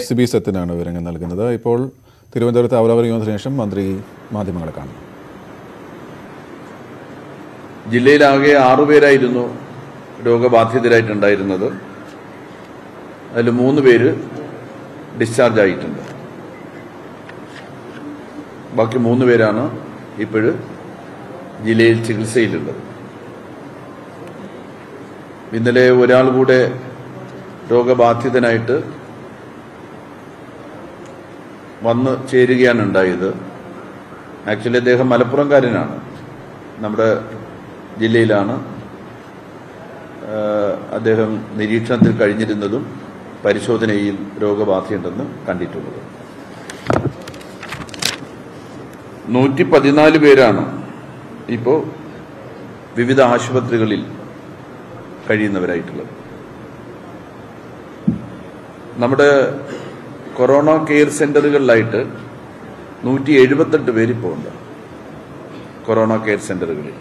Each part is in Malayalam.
സിബി സത്യനാണ് വിവരങ്ങൾ നൽകുന്നത് ഇപ്പോൾ തിരുവനന്തപുരത്ത് അവലോകന യോഗത്തിന് ശേഷം മന്ത്രി മാധ്യമങ്ങളെ കാണും ജില്ലയിലാകെ ആറുപേരായിരുന്നു രോഗബാധിതരായിട്ടുണ്ടായിരുന്നത് അതിൽ മൂന്ന് പേര് ഡിസ്ചാർജ് ആയിട്ടുണ്ട് ബാക്കി മൂന്ന് പേരാണ് ഇപ്പോഴ് ജില്ലയിൽ ചികിത്സയിലുള്ളത് ഇന്നലെ ഒരാൾ കൂടെ രോഗബാധിതനായിട്ട് വന്ന് ചേരുകയാണ് ഉണ്ടായത് ആക്ച്വലി അദ്ദേഹം മലപ്പുറംകാരനാണ് നമ്മുടെ ജില്ലയിലാണ് ആ, അദ്ദേഹം നിരീക്ഷണത്തിൽ കഴിഞ്ഞിരുന്നതും പരിശോധനയിൽ രോഗബാധയുണ്ടെന്ന് കണ്ടിട്ടുള്ളത് നൂറ്റി പതിനാല് പേരാണ് ഇപ്പോൾ വിവിധ ആശുപത്രികളിൽ കഴിയുന്നവരായിട്ടുള്ളത് നമ്മുടെ കൊറോണ കെയർ സെന്ററുകളിലായിട്ട് നൂറ്റി എഴുപത്തെട്ട് പേര് ഇപ്പോൾ ഉണ്ട് കൊറോണ കെയർ സെന്ററുകളിൽ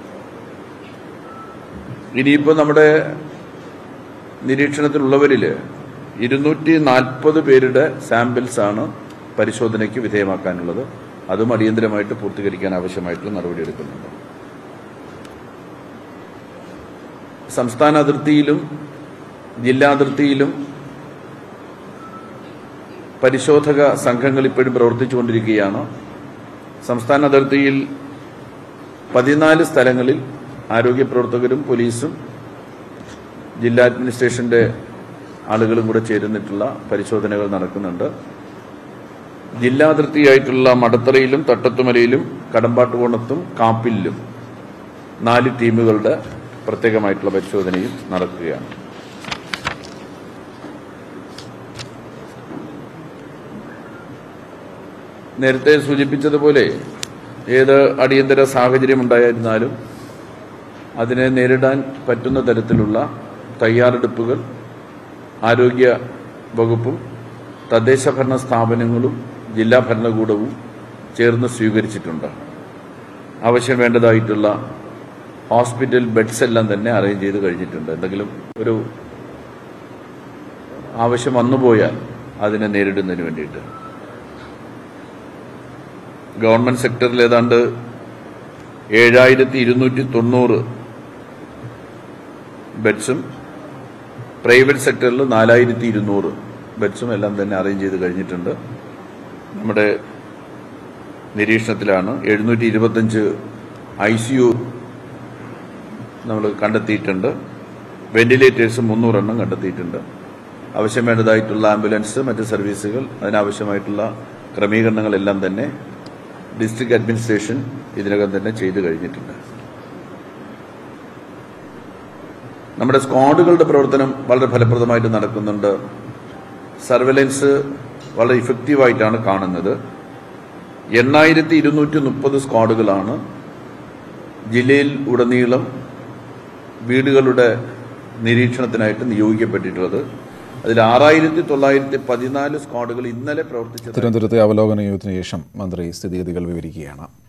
ഇനിയിപ്പോൾ നമ്മുടെ നിരീക്ഷണത്തിലുള്ളവരിൽ ഇരുന്നൂറ്റി നാൽപ്പത് പേരുടെ സാമ്പിൾസ് ആണ് പരിശോധനയ്ക്ക് വിധേയമാക്കാനുള്ളത് അതും അടിയന്തരമായിട്ട് പൂർത്തീകരിക്കാൻ ആവശ്യമായിട്ടുള്ള നടപടിയെടുക്കുന്നുണ്ട് സംസ്ഥാന അതിർത്തിയിലും ജില്ലാതിർത്തിയിലും പരിശോധക സംഘങ്ങൾ ഇപ്പോഴും പ്രവർത്തിച്ചുകൊണ്ടിരിക്കുകയാണ് സംസ്ഥാന അതിർത്തിയിൽ പതിനാല് സ്ഥലങ്ങളിൽ ആരോഗ്യ പ്രവർത്തകരും പോലീസും ജില്ലാ അഡ്മിനിസ്ട്രേഷന്റെ ആളുകളും കൂടെ ചേരുന്നിട്ടുള്ള പരിശോധനകൾ നടക്കുന്നുണ്ട് ജില്ലാതിർത്തിയായിട്ടുള്ള മടത്തറയിലും തട്ടത്തുമലയിലും കടമ്പാട്ടുകോണത്തും കാപ്പിലും നാല് ടീമുകളുടെ പ്രത്യേകമായിട്ടുള്ള പരിശോധനയും നടക്കുകയാണ് നേരത്തെ സൂചിപ്പിച്ചതുപോലെ ഏത് അടിയന്തര സാഹചര്യം ഉണ്ടായിരുന്നാലും അതിനെ നേരിടാൻ പറ്റുന്ന തരത്തിലുള്ള തയ്യാറെടുപ്പുകൾ ആരോഗ്യ വകുപ്പും തദ്ദേശ ഭരണ സ്ഥാപനങ്ങളും ജില്ലാ ഭരണകൂടവും ചേർന്ന് സ്വീകരിച്ചിട്ടുണ്ട് ആവശ്യം വേണ്ടതായിട്ടുള്ള ഹോസ്പിറ്റൽ ബെഡ്സ് എല്ലാം തന്നെ അറേഞ്ച് ചെയ്ത് കഴിഞ്ഞിട്ടുണ്ട് എന്തെങ്കിലും ഒരു ആവശ്യം വന്നുപോയാൽ അതിനെ നേരിടുന്നതിന് വേണ്ടിയിട്ട് ഗവൺമെന്റ് സെക്ടറിൽ ഏതാണ്ട് ഏഴായിരത്തി ഇരുന്നൂറ്റി തൊണ്ണൂറ് ബെഡ്സും പ്രൈവറ്റ് സെക്ടറിൽ നാലായിരത്തി ഇരുന്നൂറ് ബെഡ്സും എല്ലാം തന്നെ അറേഞ്ച് ചെയ്ത് കഴിഞ്ഞിട്ടുണ്ട് നമ്മുടെ നിരീക്ഷണത്തിലാണ് എഴുന്നൂറ്റി ഇരുപത്തഞ്ച് ഐ സി യു നമ്മൾ കണ്ടെത്തിയിട്ടുണ്ട് വെന്റിലേറ്റേഴ്സ് മുന്നൂറെണ്ണം കണ്ടെത്തിയിട്ടുണ്ട് ആവശ്യം വേണ്ടതായിട്ടുള്ള ആംബുലൻസ് മറ്റ് സർവീസുകൾ അതിനാവശ്യമായിട്ടുള്ള ക്രമീകരണങ്ങളെല്ലാം തന്നെ ഡിസ്ട്രിക്ട് അഡ്മിനിസ്ട്രേഷൻ ഇതിനകം തന്നെ ചെയ്തു കഴിഞ്ഞിട്ടുണ്ട് നമ്മുടെ സ്ക്വാഡുകളുടെ പ്രവർത്തനം വളരെ ഫലപ്രദമായിട്ട് നടക്കുന്നുണ്ട് സർവൈലൻസ് വളരെ ഇഫക്റ്റീവായിട്ടാണ് കാണുന്നത് എണ്ണായിരത്തി ഇരുന്നൂറ്റി മുപ്പത് സ്ക്വാഡുകളാണ് ജില്ലയിൽ ഉടനീളം വീടുകളുടെ നിരീക്ഷണത്തിനായിട്ട് നിയോഗിക്കപ്പെട്ടിട്ടുള്ളത് അതിൽ ആറായിരത്തി തൊള്ളായിരത്തി പതിനാല് സ്ക്വാഡുകൾ ഇന്നലെ പ്രവർത്തിച്ചത് തിരുവനന്തപുരത്തെ അവലോകന യോഗത്തിന് ശേഷം മന്ത്രി സ്ഥിതിഗതികൾ വിവരിക്കുകയാണ്